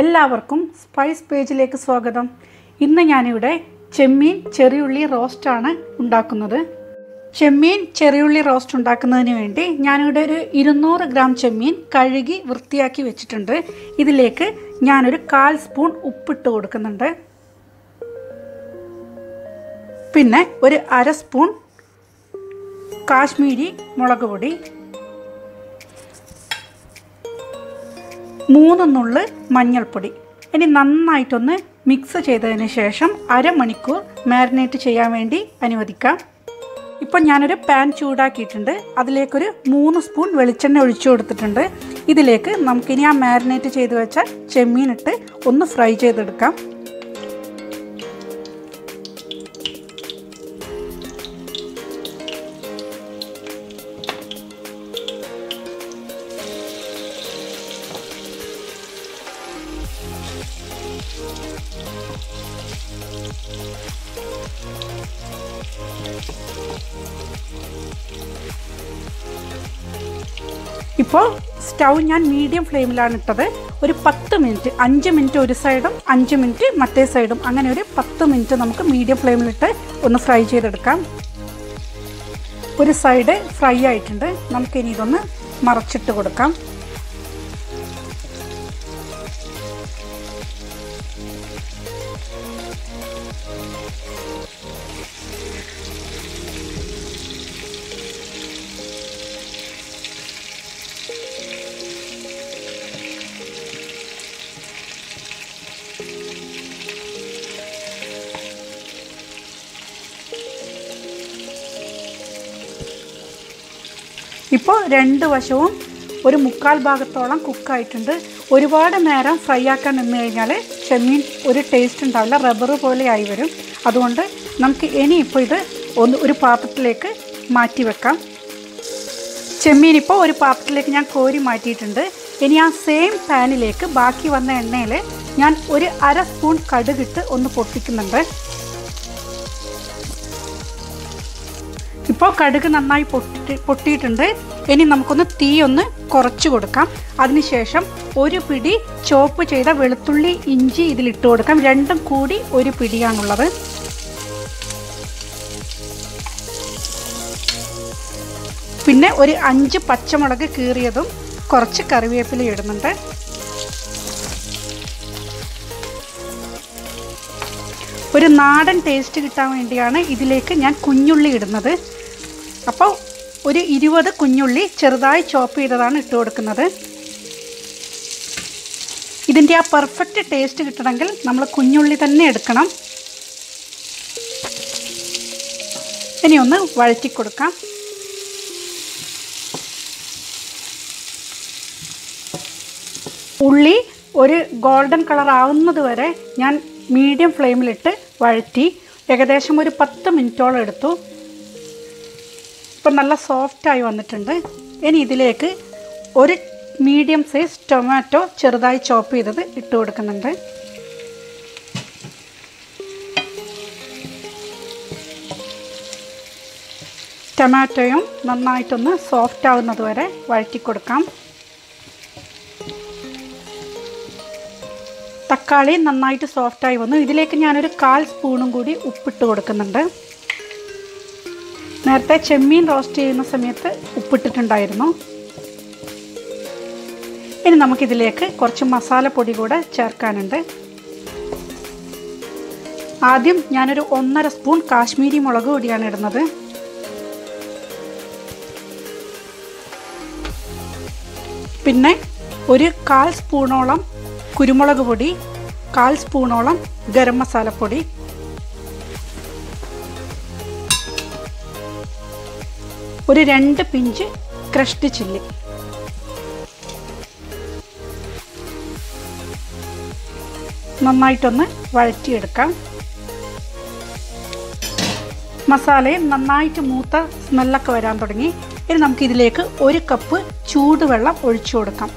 എല്ലാവർക്കും സ്പൈസ് പേജിലേക്ക് സ്വാഗതം ഇന്ന് ഞാനിവിടെ ചെമ്മീൻ ചെറിയുള്ളി റോസ്റ്റാണ് ഉണ്ടാക്കുന്നത് ചെമ്മീൻ ചെറിയുള്ളി റോസ്റ്റ് ഉണ്ടാക്കുന്നതിന് വേണ്ടി ഞാനിവിടെ ഒരു ഇരുന്നൂറ് ഗ്രാം ചെമ്മീൻ കഴുകി വൃത്തിയാക്കി വെച്ചിട്ടുണ്ട് ഇതിലേക്ക് ഞാനൊരു കാൽ സ്പൂൺ ഉപ്പിട്ട് കൊടുക്കുന്നുണ്ട് പിന്നെ ഒരു അര സ്പൂൺ കാശ്മീരി മുളക് പൊടി മൂന്ന് നുള്ള് മഞ്ഞൾപ്പൊടി ഇനി നന്നായിട്ടൊന്ന് മിക്സ് ചെയ്തതിന് ശേഷം അരമണിക്കൂർ മാരിനേറ്റ് ചെയ്യാൻ വേണ്ടി അനുവദിക്കാം ഇപ്പം ഞാനൊരു പാൻ ചൂടാക്കിയിട്ടുണ്ട് അതിലേക്കൊരു മൂന്ന് സ്പൂൺ വെളിച്ചെണ്ണ ഒഴിച്ചു കൊടുത്തിട്ടുണ്ട് ഇതിലേക്ക് നമുക്കിനി ആ മാരിനേറ്റ് ചെയ്ത് വെച്ച ചെമ്മീനിട്ട് ഒന്ന് ഫ്രൈ ചെയ്തെടുക്കാം ഇപ്പോൾ സ്റ്റൗ ഞാൻ മീഡിയം ഫ്ലെയിമിലാണ് ഇട്ടത് ഒരു പത്ത് മിനിറ്റ് അഞ്ച് മിനിറ്റ് ഒരു സൈഡും അഞ്ച് മിനിറ്റ് മറ്റേ സൈഡും അങ്ങനെ ഒരു പത്ത് മിനിറ്റ് നമുക്ക് മീഡിയം ഫ്ലെയിമിലിട്ട് ഒന്ന് ഫ്രൈ ചെയ്തെടുക്കാം ഒരു സൈഡ് ഫ്രൈ ആയിട്ടുണ്ട് നമുക്കിനി ഇതൊന്ന് മറച്ചിട്ട് കൊടുക്കാം ഇപ്പോൾ രണ്ട് വശവും ഒരു മുക്കാൽ ഭാഗത്തോളം കുക്കായിട്ടുണ്ട് ഒരുപാട് നേരം ഫ്രൈ ആക്കാൻ നിന്ന് കഴിഞ്ഞാൽ ചെമ്മീൻ ഒരു ടേസ്റ്റ് ഉണ്ടാവില്ല റബ്ബർ പോലെ ആയി വരും അതുകൊണ്ട് നമുക്ക് ഇനിയിപ്പോൾ ഇത് ഒന്ന് ഒരു പാത്രത്തിലേക്ക് മാറ്റി വെക്കാം ചെമ്മീൻ ഇപ്പോൾ ഒരു പാത്രത്തിലേക്ക് ഞാൻ കോരി മാറ്റിയിട്ടുണ്ട് ഇനി ആ സെയിം പാനിലേക്ക് ബാക്കി വന്ന എണ്ണയിൽ ഞാൻ ഒരു അര സ്പൂൺ കടുകിട്ട് ഒന്ന് പൊട്ടിക്കുന്നുണ്ട് ഇപ്പോൾ കടുക് നന്നായി പൊട്ടിട്ട് പൊട്ടിയിട്ടുണ്ട് ഇനി നമുക്കൊന്ന് തീ ഒന്ന് കുറച്ച് കൊടുക്കാം അതിനുശേഷം ഒരു പിടി ചോപ്പ് ചെയ്ത വെളുത്തുള്ളി ഇഞ്ചി ഇതിലിട്ട് കൊടുക്കാം രണ്ടും കൂടി ഒരു പിടിയാണുള്ളത് പിന്നെ ഒരു അഞ്ച് പച്ചമുളക് കീറിയതും കുറച്ച് കറിവേപ്പില ഇടുന്നുണ്ട് ഒരു നാടൻ ടേസ്റ്റ് കിട്ടാൻ വേണ്ടിയാണ് ഇതിലേക്ക് ഞാൻ കുഞ്ഞുള്ളി ഇടുന്നത് അപ്പോൾ ഒരു ഇരുപത് കുഞ്ഞുള്ളി ചെറുതായി ചോപ്പ് ചെയ്തതാണ് ഇട്ട് കൊടുക്കുന്നത് ഇതിൻ്റെ ആ പെർഫെക്റ്റ് ടേസ്റ്റ് കിട്ടണമെങ്കിൽ നമ്മൾ കുഞ്ഞുള്ളി തന്നെ എടുക്കണം ഇനി ഒന്ന് വഴറ്റി കൊടുക്കാം ഉള്ളി ഒരു ഗോൾഡൻ കളർ ആവുന്നത് വരെ ഞാൻ മീഡിയം ഫ്ലെയിമിലിട്ട് വഴറ്റി ഏകദേശം ഒരു പത്ത് മിനിറ്റോളം എടുത്തു ഇപ്പം നല്ല സോഫ്റ്റായി വന്നിട്ടുണ്ട് ഇനി ഇതിലേക്ക് ഒരു മീഡിയം സൈസ് ടൊമാറ്റോ ചെറുതായി ചോപ്പ് ചെയ്തത് ഇട്ട് കൊടുക്കുന്നുണ്ട് ടൊമാറ്റോയും നന്നായിട്ടൊന്ന് സോഫ്റ്റ് ആവുന്നത് വരെ വഴറ്റി കൊടുക്കാം തക്കാളി നന്നായിട്ട് സോഫ്റ്റായി വന്നു ഇതിലേക്ക് ഞാനൊരു കാൽ സ്പൂണും കൂടി ഉപ്പിട്ട് കൊടുക്കുന്നുണ്ട് നേരത്തെ ചെമ്മീൻ റോസ്റ്റ് ചെയ്യുന്ന സമയത്ത് ഉപ്പിട്ടിട്ടുണ്ടായിരുന്നു ഇനി നമുക്കിതിലേക്ക് കുറച്ച് മസാലപ്പൊടി കൂടെ ചേർക്കാനുണ്ട് ആദ്യം ഞാനൊരു ഒന്നര സ്പൂൺ കാശ്മീരി മുളക് പൊടിയാണ് ഇടുന്നത് പിന്നെ ഒരു കാൽ സ്പൂണോളം കുരുമുളക് പൊടി കാൽ സ്പൂണോളം ഗരം മസാലപ്പൊടി ഒരു രണ്ട് പിഞ്ച് ക്രഷ്ഡ് ചില്ലി നന്നായിട്ടൊന്ന് വഴറ്റിയെടുക്കാം മസാലയും നന്നായിട്ട് മൂത്ത സ്മെല്ലൊക്കെ വരാൻ തുടങ്ങി ഇനി നമുക്കിതിലേക്ക് ഒരു കപ്പ് ചൂടുവെള്ളം ഒഴിച്ചു കൊടുക്കാം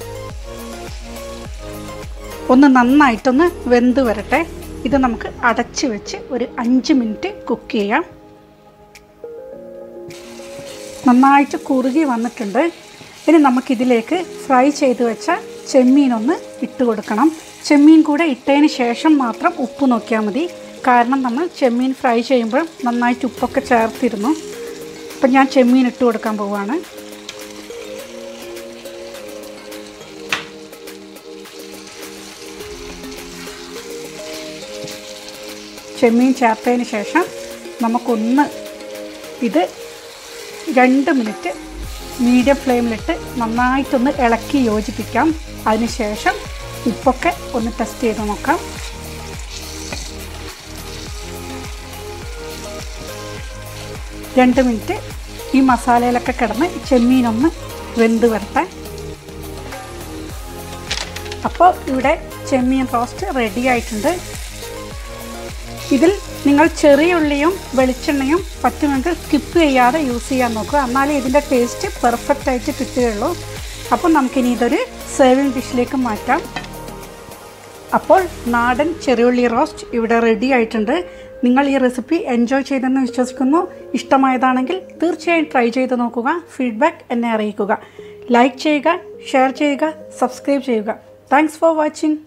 ഒന്ന് നന്നായിട്ടൊന്ന് വെന്ത് വരട്ടെ ഇത് നമുക്ക് അടച്ച് വെച്ച് ഒരു അഞ്ച് മിനിറ്റ് കുക്ക് ചെയ്യാം നന്നായിട്ട് കുറുകി വന്നിട്ടുണ്ട് ഇനി നമുക്കിതിലേക്ക് ഫ്രൈ ചെയ്ത് വെച്ച ചെമ്മീനൊന്ന് ഇട്ട് കൊടുക്കണം ചെമ്മീൻ കൂടെ ഇട്ടതിന് ശേഷം മാത്രം ഉപ്പ് നോക്കിയാൽ മതി കാരണം നമ്മൾ ചെമ്മീൻ ഫ്രൈ ചെയ്യുമ്പോൾ നന്നായിട്ട് ഉപ്പൊക്കെ ചേർത്തിരുന്നു അപ്പം ഞാൻ ചെമ്മീൻ ഇട്ട് കൊടുക്കാൻ പോവുകയാണ് ചെമ്മീൻ ചേർത്തതിന് ശേഷം നമുക്കൊന്ന് ഇത് രണ്ട് മിനിറ്റ് മീഡിയം ഫ്ലെയിമിലിട്ട് നന്നായിട്ടൊന്ന് ഇളക്കി യോജിപ്പിക്കാം അതിനുശേഷം ഉപ്പൊക്കെ ഒന്ന് ടെസ്റ്റ് ചെയ്ത് നോക്കാം രണ്ട് മിനിറ്റ് ഈ മസാലയിലൊക്കെ കിടന്ന് ചെമ്മീനൊന്ന് വെന്ത് വരട്ടെ അപ്പോൾ ഇവിടെ ചെമ്മീൻ റോസ്റ്റ് റെഡി ആയിട്ടുണ്ട് ഇതിൽ നിങ്ങൾ ചെറിയ ഉള്ളിയും വെളിച്ചെണ്ണയും പറ്റുമെങ്കിൽ സ്കിപ്പ് ചെയ്യാതെ യൂസ് ചെയ്യാൻ നോക്കുക എന്നാലേ ഇതിൻ്റെ ടേസ്റ്റ് പെർഫെക്റ്റ് ആയിട്ട് കിട്ടുകയുള്ളൂ അപ്പോൾ നമുക്കിനി ഇതൊരു സേവിങ് ഡിഷിലേക്ക് മാറ്റാം അപ്പോൾ നാടൻ ചെറിയുള്ളി റോസ്റ്റ് ഇവിടെ റെഡി ആയിട്ടുണ്ട് നിങ്ങൾ ഈ റെസിപ്പി എൻജോയ് ചെയ്തെന്ന് വിശ്വസിക്കുന്നു ഇഷ്ടമായതാണെങ്കിൽ തീർച്ചയായും ട്രൈ ചെയ്ത് നോക്കുക ഫീഡ്ബാക്ക് എന്നെ അറിയിക്കുക ലൈക്ക് ചെയ്യുക ഷെയർ ചെയ്യുക സബ്സ്ക്രൈബ് ചെയ്യുക താങ്ക്സ് ഫോർ വാച്ചിങ്